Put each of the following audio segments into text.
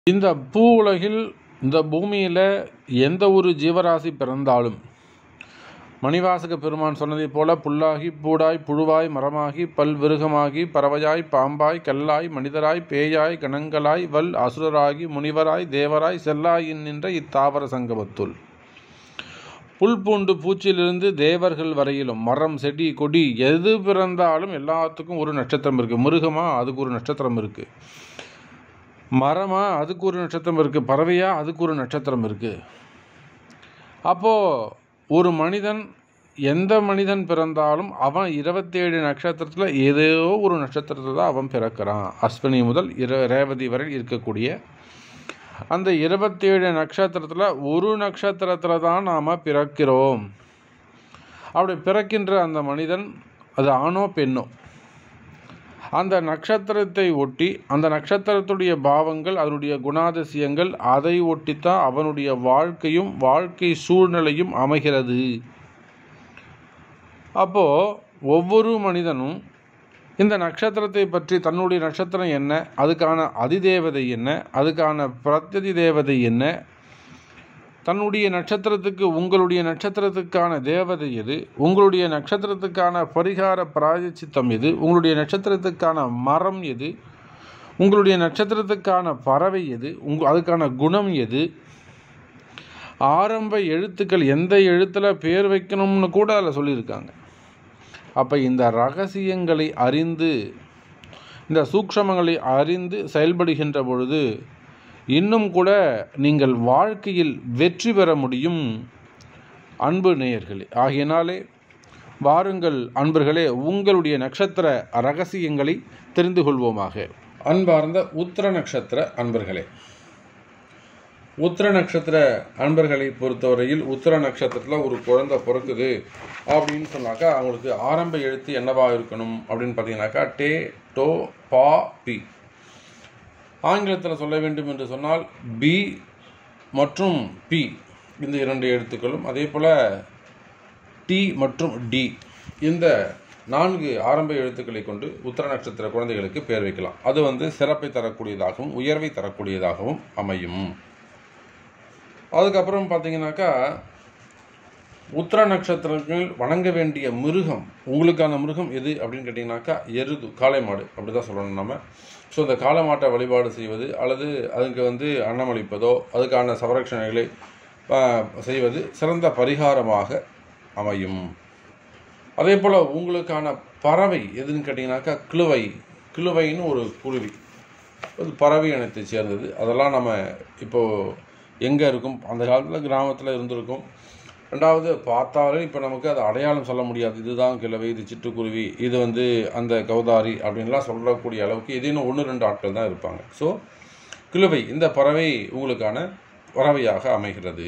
இந்த பூ உலகில் இந்த பூமியில் எந்த ஒரு ஜீவராசி பிறந்தாலும் மணிவாசக பெருமான் சொன்னதைப் போல புல்லாகி பூடாய் புழுவாய் மரமாகி பல்விருகமாகி பறவையாய் பாம்பாய் கல்லாய் மனிதராய் பேயாய் கணங்களாய் வல் அசுரராகி முனிவராய் தேவராய் செல்லாயின் நின்ற இத்தாவர சங்கமத்துள் புல் பூண்டு பூச்சிலிருந்து தேவர்கள் வரையிலும் மரம் செடி கொடி எது பிறந்தாலும் எல்லாத்துக்கும் ஒரு நட்சத்திரம் இருக்குது மிருகமா அதுக்கு ஒரு நட்சத்திரம் இருக்குது மரமா அதுக்கு ஒரு நட்சத்திரம் இருக்குது பறவையா அதுக்கு ஒரு நட்சத்திரம் இருக்குது அப்போது ஒரு மனிதன் எந்த மனிதன் பிறந்தாலும் அவன் இருபத்தேழு நட்சத்திரத்தில் ஏதோ ஒரு நட்சத்திரத்தில் தான் அவன் பிறக்கிறான் அஸ்வினி முதல் இர ரேவதி வரை இருக்கக்கூடிய அந்த இருபத்தேழு நட்சத்திரத்தில் ஒரு நட்சத்திரத்தில் தான் நாம் பிறக்கிறோம் அப்படி பிறக்கின்ற அந்த மனிதன் அது ஆணோ பெண்ணோ அந்த நட்சத்திரத்தை ஒட்டி அந்த நட்சத்திரத்துடைய பாவங்கள் அதனுடைய குணாதிசயங்கள் அதை ஒட்டித்தான் அவனுடைய வாழ்க்கையும் வாழ்க்கை சூழ்நிலையும் அமைகிறது அப்போது ஒவ்வொரு மனிதனும் இந்த நட்சத்திரத்தை பற்றி தன்னுடைய நட்சத்திரம் என்ன அதுக்கான அதிதேவதை என்ன அதுக்கான பிரத்யதி தேவதை என்ன தன்னுடைய நட்சத்திரத்துக்கு உங்களுடைய நட்சத்திரத்துக்கான தேவதை எது உங்களுடைய நட்சத்திரத்துக்கான பரிகார பிராயச்சித்தம் எது உங்களுடைய நட்சத்திரத்துக்கான மரம் எது உங்களுடைய நட்சத்திரத்துக்கான பறவை எது உங்க அதுக்கான குணம் எது ஆரம்ப எழுத்துக்கள் எந்த எழுத்தில் பேர் வைக்கணும்னு கூட அதில் சொல்லியிருக்காங்க அப்போ இந்த ரகசியங்களை அறிந்து இந்த சூக்ஷமங்களை அறிந்து செயல்படுகின்ற பொழுது இன்னும் கூட நீங்கள் வாழ்க்கையில் வெற்றி பெற முடியும் அன்பு நேயர்களே ஆகையினாலே வாருங்கள் அன்பர்களே உங்களுடைய நட்சத்திர ரகசியங்களை தெரிந்து கொள்வோமாக அன்பார்ந்த உத்திர நட்சத்திர அன்பர்களே உத்திர நட்சத்திர அன்பர்களை பொறுத்தவரையில் உத்திர நட்சத்திரத்தில் ஒரு குழந்தை பிறக்குது அப்படின்னு சொன்னாக்கா அவங்களுக்கு ஆரம்ப எழுத்து என்னவா இருக்கணும் அப்படின்னு பார்த்தீங்கன்னாக்கா டே டோ பா பி ஆங்கிலத்தில் சொல்ல வேண்டும் என்று சொன்னால் பி மற்றும் பி இந்த இரண்டு எழுத்துக்களும் அதே போல் டி மற்றும் டி இந்த நான்கு ஆரம்ப எழுத்துக்களை கொண்டு உத்தர நட்சத்திர குழந்தைகளுக்கு பெயர் வைக்கலாம் அது வந்து சிறப்பை தரக்கூடியதாகவும் உயர்வை தரக்கூடியதாகவும் அமையும் அதுக்கப்புறம் பார்த்தீங்கன்னாக்கா உத்திர நட்சத்திரங்கள் வணங்க வேண்டிய மிருகம் உங்களுக்கான மிருகம் எது அப்படின்னு கேட்டிங்கனாக்கா எருது காளை மாடு அப்படி தான் சொல்லணும் நம்ம ஸோ இந்த காளை மாட்டை வழிபாடு செய்வது அல்லது அதுக்கு வந்து அன்னமளிப்பதோ அதுக்கான சவரட்சணைகளை செய்வது சிறந்த பரிகாரமாக அமையும் அதே போல் உங்களுக்கான பறவை எதுன்னு கேட்டிங்கனாக்கா கிழுவை கிழுவைன்னு ஒரு குருவி அது பறவை இனத்தை சேர்ந்தது அதெல்லாம் நம்ம இப்போது எங்கே இருக்கும் அந்த காலத்தில் கிராமத்தில் இருந்திருக்கும் ரெண்டாவது பார்த்தாலே இப்போ நமக்கு அதை அடையாளம் சொல்ல முடியாது இதுதான் கிழவை இது சிட்டுக்குருவி இது வந்து அந்த கௌதாரி அப்படின்லாம் சொல்லக்கூடிய அளவுக்கு ஏதேனும் ஒன்று ரெண்டு ஆட்கள் தான் இருப்பாங்க ஸோ கிழுவை இந்த பறவை உங்களுக்கான பறவையாக அமைகிறது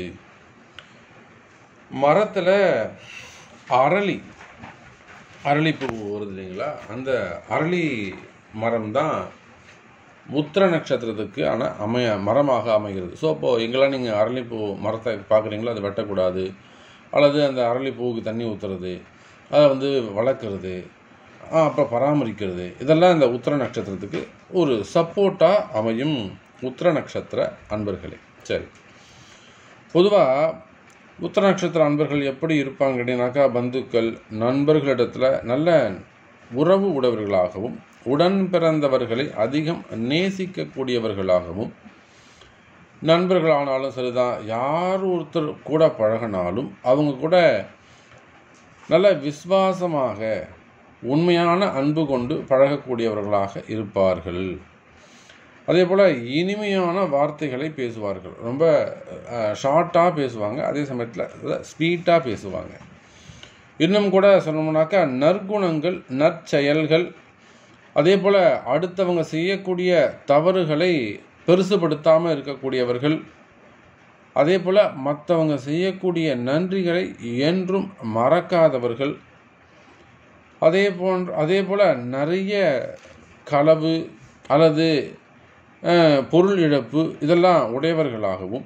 மரத்தில் அரளி அரளிப்பூ வருது இல்லைங்களா அந்த அரளி மரம் தான் உத்திர நட்சத்திரத்துக்கு ஆனால் அமைய மரமாக அமைகிறது ஸோ அப்போது எங்கெல்லாம் நீங்கள் அரளிப்பூ மரத்தை பார்க்குறீங்களோ அதை வெட்டக்கூடாது அல்லது அந்த அரளிப்பூவுக்கு தண்ணி ஊற்றுறது அதை வந்து வளர்க்குறது அப்புறம் பராமரிக்கிறது இதெல்லாம் இந்த உத்திர நட்சத்திரத்துக்கு ஒரு சப்போர்ட்டாக அமையும் உத்திர நட்சத்திர அன்பர்களே சரி பொதுவாக உத்திர நட்சத்திர அன்பர்கள் எப்படி இருப்பாங்க அப்படின்னாக்கா பந்துக்கள் நண்பர்களிடத்தில் நல்ல உறவு உடையவர்களாகவும் உடன் பிறந்தவர்களை அதிகம் நேசிக்கக்கூடியவர்களாகவும் நண்பர்களானாலும் சரிதான் யார் ஒருத்தர் கூட பழகினாலும் அவங்க கூட நல்ல விசுவாசமாக உண்மையான அன்பு கொண்டு பழகக்கூடியவர்களாக இருப்பார்கள் அதே போல் இனிமையான வார்த்தைகளை பேசுவார்கள் ரொம்ப ஷார்ட்டாக பேசுவாங்க அதே சமயத்தில் ஸ்வீட்டாக பேசுவாங்க இன்னும் கூட சொல்லணும்னாக்கா நற்குணங்கள் நற்செயல்கள் அதே போல் அடுத்தவங்க செய்யக்கூடிய தவறுகளை பெருசுபடுத்தாமல் இருக்கக்கூடியவர்கள் அதே போல் மற்றவங்க செய்யக்கூடிய நன்றிகளை என்றும் மறக்காதவர்கள் அதே போன்ற அதே போல் நிறைய களவு அல்லது பொருள் இழப்பு இதெல்லாம் உடையவர்களாகவும்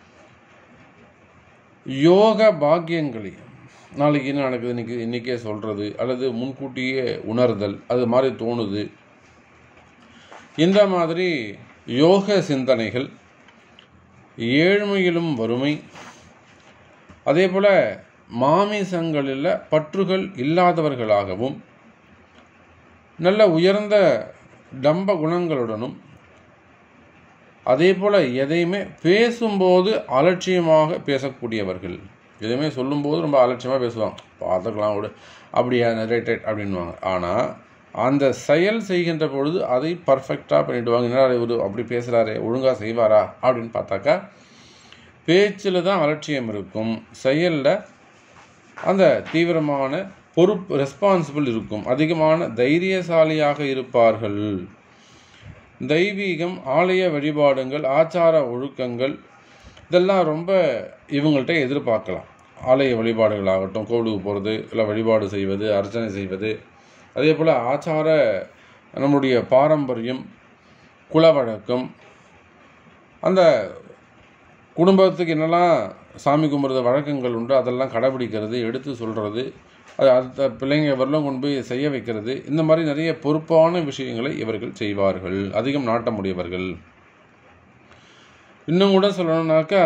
யோக பாக்கியங்களை நாளைக்கு என்ன நடக்குது இன்றைக்கி இன்றைக்கே சொல்கிறது அல்லது முன்கூட்டியே உணர்தல் அது மாதிரி தோணுது இந்த மாதிரி யோக சிந்தனைகள் ஏழ்மையிலும் வறுமை அதே போல் மாமிசங்களில் பற்றுகள் இல்லாதவர்களாகவும் நல்ல உயர்ந்த டம்ப குணங்களுடனும் அதே போல் எதையுமே பேசும்போது அலட்சியமாக பேசக்கூடியவர்கள் எதையுமே சொல்லும்போது ரொம்ப அலட்சியமாக பேசுவாங்க பார்த்துக்கலாம் விடு அப்படியா ரைட் ரைட் அப்படின்வாங்க ஆனால் அந்த செயல் செய்கின்ற பொழுது அதை பர்ஃபெக்டாக பண்ணிவிடுவாங்க என்ன இவர் அப்படி பேசுகிறாரே ஒழுங்காக செய்வாரா அப்படின்னு பார்த்தாக்கா பேச்சில் தான் அலட்சியம் இருக்கும் செயலில் அந்த தீவிரமான பொறுப்பு ரெஸ்பான்சிபிள் இருக்கும் அதிகமான தைரியசாலியாக இருப்பார்கள் தெய்வீகம் ஆலய வழிபாடுங்கள் ஆச்சார ஒழுக்கங்கள் இதெல்லாம் ரொம்ப இவங்கள்ட்ட எதிர்பார்க்கலாம் ஆலய வழிபாடுகளாகட்டும் கோவிலுக்கு போகிறது இல்லை வழிபாடு செய்வது அர்ச்சனை செய்வது அதே போல் ஆச்சார நம்முடைய பாரம்பரியம் குலவழக்கம் அந்த குடும்பத்துக்கு என்னெல்லாம் சாமி கும்பிட்றது வழக்கங்கள் உண்டு அதெல்லாம் கடைபிடிக்கிறது எடுத்து சொல்கிறது அது அடுத்த பிள்ளைங்க வரலாம் கொண்டு போய் செய்ய வைக்கிறது இந்த மாதிரி நிறைய பொறுப்பான விஷயங்களை இவர்கள் செய்வார்கள் அதிகம் நாட்டமுடையவர்கள் இன்னும் கூட சொல்லணும்னாக்கா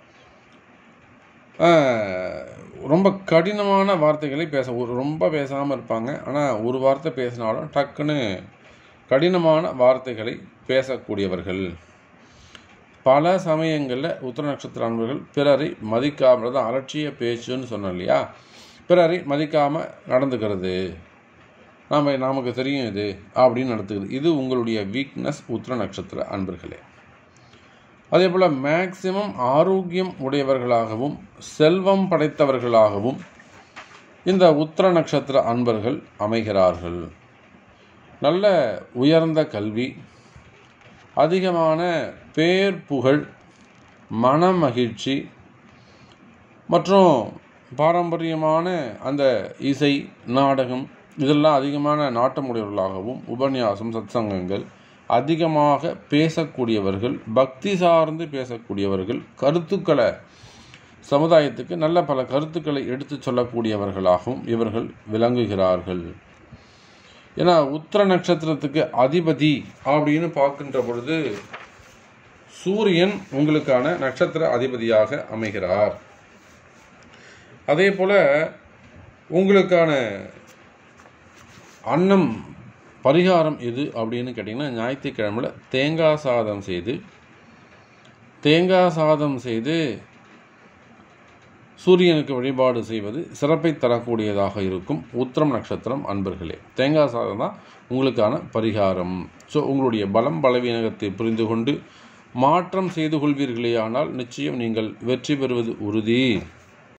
ரொம்ப கடினமான வார்த்தைகளை பேச ஒரு ரொம்ப பேசாமல் இருப்பாங்க ஆனால் ஒரு வார்த்தை பேசினாலும் டக்குன்னு கடினமான வார்த்தைகளை பேசக்கூடியவர்கள் பல சமயங்களில் உத்தர நட்சத்திர அன்பர்கள் பிறரை மதிக்காமல் தான் அலட்சிய பேச்சுன்னு சொன்னோம் இல்லையா பிறரை மதிக்காமல் நடந்துக்கிறது நாம் நமக்கு தெரியும் இது அப்படின்னு நடத்துக்கிறது இது உங்களுடைய வீக்னஸ் உத்திர நட்சத்திர அன்பர்களே அதே போல் மேக்சிமம் ஆரோக்கியம் உடையவர்களாகவும் செல்வம் படைத்தவர்களாகவும் இந்த உத்திர நட்சத்திர அன்பர்கள் அமைகிறார்கள் நல்ல உயர்ந்த கல்வி அதிகமான பேர் புகழ் மன மகிழ்ச்சி மற்றும் பாரம்பரியமான அந்த இசை நாடகம் இதெல்லாம் அதிகமான நாட்டமுடையவர்களாகவும் உபன்யாசம் சத்சங்கங்கள் அதிகமாக பேசக்கூடியவர்கள் பக்தி சார்ந்து பேசக்கூடியவர்கள் கருத்துக்களை சமுதாயத்துக்கு நல்ல பல கருத்துக்களை எடுத்து சொல்லக்கூடியவர்களாகவும் இவர்கள் விளங்குகிறார்கள் ஏன்னா உத்திர நட்சத்திரத்துக்கு அதிபதி அப்படின்னு பார்க்கின்ற பொழுது சூரியன் உங்களுக்கான நட்சத்திர அதிபதியாக அமைகிறார் அதே போல் உங்களுக்கான அன்னம் பரிகாரம் எது அப்படின்னு கேட்டிங்கன்னா ஞாயிற்றுக்கிழமையில் தேங்காய் சாதம் செய்து தேங்காய் சாதம் செய்து சூரியனுக்கு வழிபாடு செய்வது சிறப்பை தரக்கூடியதாக இருக்கும் உத்திரம் நட்சத்திரம் அன்பர்களே தேங்காய் சாதம் தான் உங்களுக்கான பரிகாரம் ஸோ உங்களுடைய பலம் பலவீனத்தை புரிந்து கொண்டு மாற்றம் செய்து கொள்வீர்களே ஆனால் நிச்சயம் நீங்கள் வெற்றி பெறுவது உறுதி